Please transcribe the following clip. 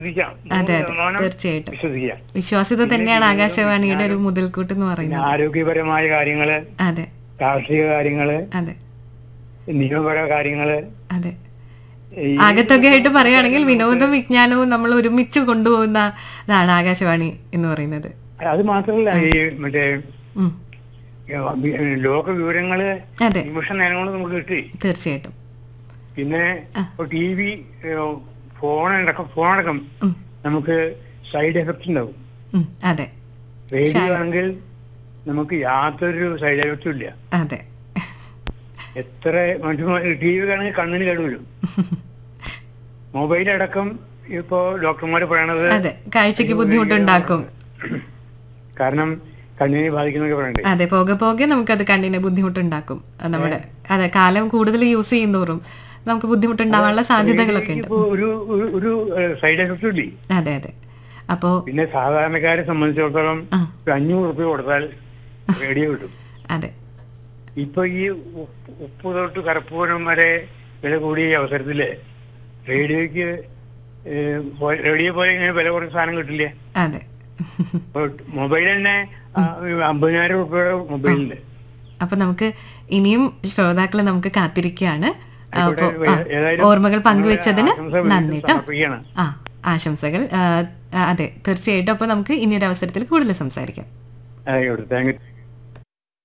വിശ്വസിക്കാം അതെ നൂറ് അതെ ശതമാനം തീർച്ചയായിട്ടും വിശ്വസിക്കാം വിശ്വാസ്യത തന്നെയാണ് ആകാശവാണിയുടെ ഒരു മുതൽക്കൂട്ട് എന്ന് പിന്നെ പറയുന്നത് ആരോഗ്യപരമായ കാര്യങ്ങള് അതെ കാർഷിക കാര്യങ്ങള് അതെ നിയമപര കാര്യങ്ങള് അതെ ഈ ആകത്തൊക്കെയായിട്ട് പറയുകയാണെങ്കിൽ വിനോദവും വിജ്ഞാനവും നമ്മൾ ഒരുമിച്ച് കൊണ്ടുപോകുന്ന ഇതാണ് ആകാശവാണി എന്ന് പറയുന്നത് അത് മാത്രമല്ല ഈ മറ്റേ ഉം. ഏ, ലോക വിവരങ്ങള് അതെ നിമിഷ നേരം കൊണ്ട് നമുക്ക് കിട്ടി തീർച്ചയായിട്ടും പിന്നെ ആ. ടി വി ഫോണടക്കം ഫോണടക്കം ഉം. നമുക്ക് സൈഡ് എഫക്റ്റ് ഉണ്ടാവും ഉം. അതെ റേഡിയോ ആണെങ്കിൽ നമുക്ക് യാതൊരു സൈഡ് എഫക്റ്റും ഇല്ല അതെ എത്ര ടി വി ആണെങ്കിൽ കണ്ണിന് കേടുവരും മൊബൈൽ അടക്കം ഇപ്പോ ഡോക്ടർമാർ പറയണത് അതെ കാഴ്ചക്ക് ബുദ്ധിമുട്ടുണ്ടാക്കും കാരണം കണ്ണിനെ ബാധിക്കുന്നൊക്കെ പറയണ്ടേ അതെ പോകെ പോകെ നമുക്കത് കണ്ണിന് ബുദ്ധിമുട്ടുണ്ടാക്കും അത് നമ്മുടെ അതെ കാലം കൂടുതൽ യൂസ് ചെയ്യുന്നതോറും നമുക്ക് ബുദ്ധിമുട്ടുണ്ടാവാനുള്ള സാധ്യതകളൊക്കെ ഉണ്ട് ഇപ്പോ ഒരു ഒരു- ഒരു സൈഡ് എഫക്റ്റും ഇല്ലേ അതെ അതെ അപ്പോ പിന്നെ സാധാരണക്കാരെ സംബന്ധിച്ചിടത്തോളം ആ ഒരു അഞ്ഞൂറ് റുപ്യ കൊടുത്താൽ റേഡിയോ കിട്ടും അതെ ഇപ്പൊ ഈ ഉപ്പ് ഉപ്പ് തൊട്ട് കർപ്പൂരം വരെ വില കൂടിയ ഈ അവസരത്തില് റേഡിയോയ്ക്ക് ഏഹ്, പോ- റേഡിയോ പോലെ ഇങ്ങനെ വില കുറഞ്ഞ സാധനം കിട്ടില്ല അതെ ഇപ്പൊ മൊബൈൽ തന്നെ ആ, അമ്പതിനായിരം റുപ്യയുടെ മൊബൈലുണ്ട് അപ്പൊ നമുക്ക് ഇനിയും ശ്രോതാക്കൾ നമുക്ക് കാത്തിരിക്കുകയാണ് അപ്പോ ആയിക്കോട്ടെ, ആ, ഏതായാലും ഓർമ്മകൾ പങ്കുവെച്ചതിന് ആശംസ വീണ്ടും നന്ദി ട്ടോ സമർപ്പിക്കുകയാണ്. ആ ആശംസകൾ ആ, ആ, അതെ തീർച്ചയായിട്ടും അപ്പൊ നമുക്ക് ഇനിയൊരു അവസരത്തിൽ കൂടുതൽ സംസാരിക്കാം ആയിക്കോട്ടെ താങ്ക് യു